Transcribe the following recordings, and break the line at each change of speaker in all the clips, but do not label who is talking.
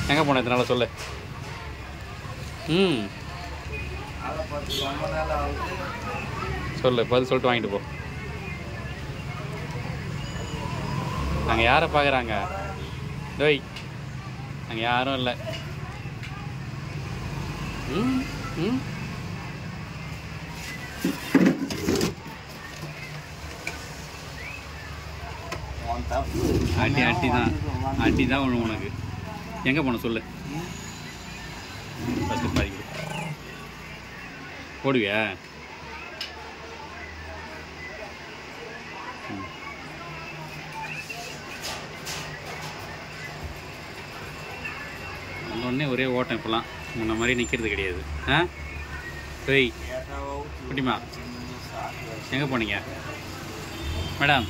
எங்கே போன இதனால சொல்லு ம்
அதை பார்த்து ரொம்ப நாள் ஆகுது
சொல்லு பதில் சொல்லிட்டு வாங்கிட்டு போ நாங்கள் யாரை பார்க்குறாங்க டோய் நாங்கள் யாரும் இல்லை ம் ம்
உன் தப்பு
அடி அடி தான் அடி தான் ஒன்று உனக்கு எங்கே போன சொல்லு ஃபஸ்ட்டு பாதி கொடு. போடுவியா ம். வந்தோடனே ஒரே ஓட்டம் இப்போலாம் முன்ன மாதிரி நிற்கிறது கிடையாது ஆ போய் குட்டிமா எங்கே போனீங்க மேடம்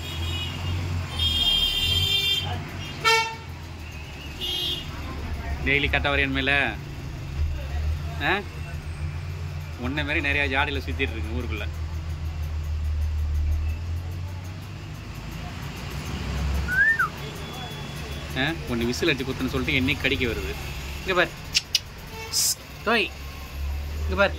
டெய்லி கட்ட வரையன் மேல ஆ உன்னை மாதிரி நிறையா ஜாடியில் சுற்றிட்டு இருக்கு ஊருக்குள்ள ஆ ஒன்று விசில் அடிச்சு குத்துன்னு சொல்லிட்டு என்னைக்கு கடிக்க வருது இங்கே பார் டோய் இங்கே பார்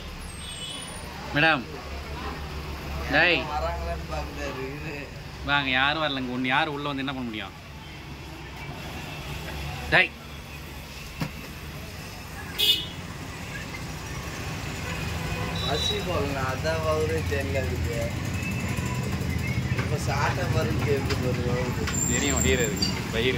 மேடம் டேய்
வராங்களான்னு பார்க்குறாரு இது
வாங்க யாரும் வரலங்க ஒன்று யார் உள்ளே வந்து என்ன பண்ண முடியும் டேய்
பசி போகல அதான் வவுரே தெரியல இருக்கு இப்போ சாட்டை மருந்து எப்படி வருவோம்
தெரியும் வயிறு வயிறு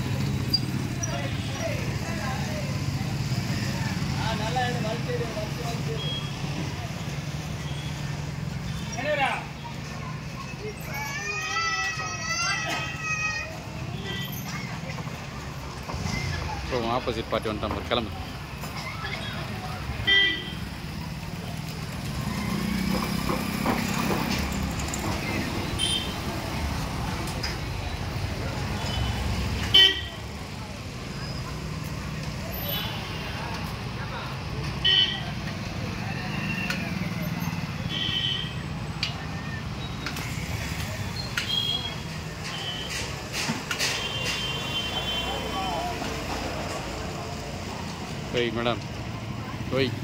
ஸோ ஆப்போசிட் பார்ட்டி வந்துட்டான் பாரு, கிளம்பு போய் மேடம் போய்